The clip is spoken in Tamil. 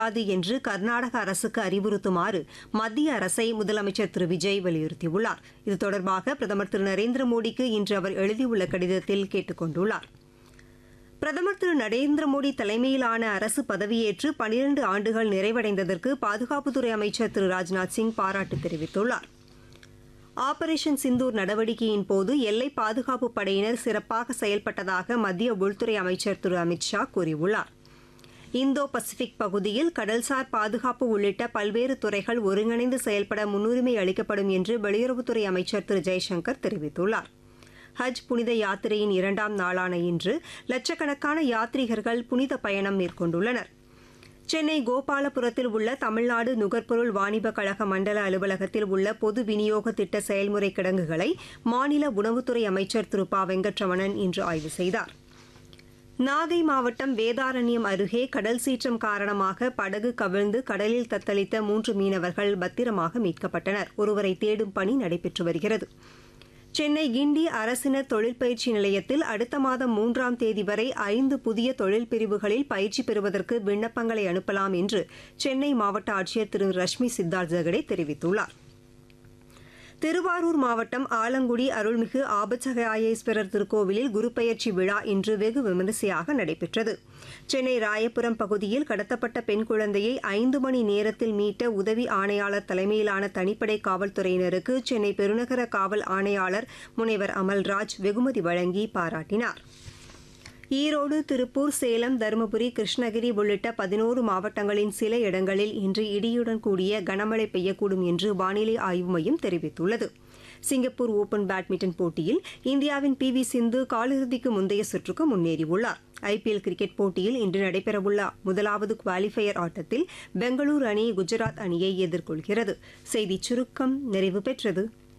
கூடாது என்று கர்நாடக அரசுக்கு அறிவுறுத்துமாறு மத்திய அரசை முதலமைச்சர் திரு விஜய் வலியுறுத்தியுள்ளார் இது தொடர்பாக பிரதமர் திரு நரேந்திர மோடிக்கு இன்று அவர் எழுதியுள்ள கடிதத்தில் கேட்டுக் கொண்டுள்ளார் பிரதமர் திரு நரேந்திர மோடி தலைமையிலான அரசு பதவியேற்று பனிரண்டு ஆண்டுகள் நிறைவடைந்ததற்கு பாதுகாப்புத்துறை அமைச்சர் திரு ராஜ்நாத் சிங் பாராட்டு தெரிவித்துள்ளார் ஆபரேஷன் சிந்தூர் நடவடிக்கையின் போது எல்லை பாதுகாப்பு படையினர் சிறப்பாக செயல்பட்டதாக மத்திய உள்துறை அமைச்சர் திரு அமித் ஷா கூறியுள்ளார் இந்தோ பசிபிக் பகுதியில் கடல்சார் பாதுகாப்பு உள்ளிட்ட பல்வேறு துறைகள் ஒருங்கிணைந்து செயல்பட முன்னுரிமை அளிக்கப்படும் என்று வெளியுறவுத்துறை அமைச்சர் திரு ஜெய்சங்கர் தெரிவித்துள்ளார் ஹஜ் புனித யாத்திரையின் இரண்டாம் நாளான இன்று லட்சக்கணக்கான யாத்ரீகர்கள் புனித பயணம் மேற்கொண்டுள்ளனர் சென்னை கோபாலபுரத்தில் உள்ள தமிழ்நாடு நுகர்பொருள் வாணிப கழக மண்டல அலுவலகத்தில் உள்ள பொது விநியோக திட்ட செயல்முறை கிடங்குகளை மாநில உணவுத்துறை அமைச்சர் திரு ப வெங்கட்ரமணன் இன்று ஆய்வு செய்தார் நாகை மாவட்டம் வேதாரண்யம் அருகே கடல் சீற்றம் காரணமாக படகு கவிழ்ந்து கடலில் தத்தளித்த மூன்று மீனவர்கள் பத்திரமாக மீட்கப்பட்டனர் ஒருவரை தேடும் பணி நடைபெற்று வருகிறது சென்னை கிண்டி அரசினர் தொழிற்பயிற்சி நிலையத்தில் அடுத்த மாதம் மூன்றாம் தேதி வரை ஐந்து புதிய தொழில் பிரிவுகளில் பயிற்சி பெறுவதற்கு விண்ணப்பங்களை அனுப்பலாம் என்று சென்னை மாவட்ட ஆட்சியர் திரு ரஷ்மி சித்தார்த் ஜெகடே தெரிவித்துள்ளார் திருவாரூர் மாவட்டம் ஆலங்குடி அருள்மிகு ஆபச்சகாயேஸ்வரர் திருக்கோவிலில் குருபெயர்ச்சி விழா இன்று வெகு விமரிசையாக நடைபெற்றது சென்னை ராயபுரம் பகுதியில் கடத்தப்பட்ட பெண் குழந்தையை ஐந்து மணி நேரத்தில் மீட்ட உதவி ஆணையாளர் தலைமையிலான தனிப்படை காவல்துறையினருக்கு சென்னை பெருநகர காவல் ஆணையாளர் முனைவர் அமல்ராஜ் வெகுமதி வழங்கி பாராட்டினார் ஈரோடு திருப்பூர் சேலம் தருமபுரி கிருஷ்ணகிரி உள்ளிட்ட பதினோரு மாவட்டங்களின் சில இடங்களில் இன்று இடியுடன் கூடிய கனமழை பெய்யக்கூடும் என்று வானிலை ஆய்வு மையம் தெரிவித்துள்ளது சிங்கப்பூர் ஓபன் பேட்மிண்டன் போட்டியில் இந்தியாவின் பி வி சிந்து காலிறுதிக்கு முந்தைய சுற்றுக்கு முன்னேறியுள்ளார் ஐபிஎல் கிரிக்கெட் போட்டியில் இன்று நடைபெறவுள்ள முதலாவது குவாலிஃபயர் ஆட்டத்தில் பெங்களூரு அணி குஜராத் அணியை எதிர்கொள்கிறது செய்திச் சுருக்கம் நிறைவு பெற்றது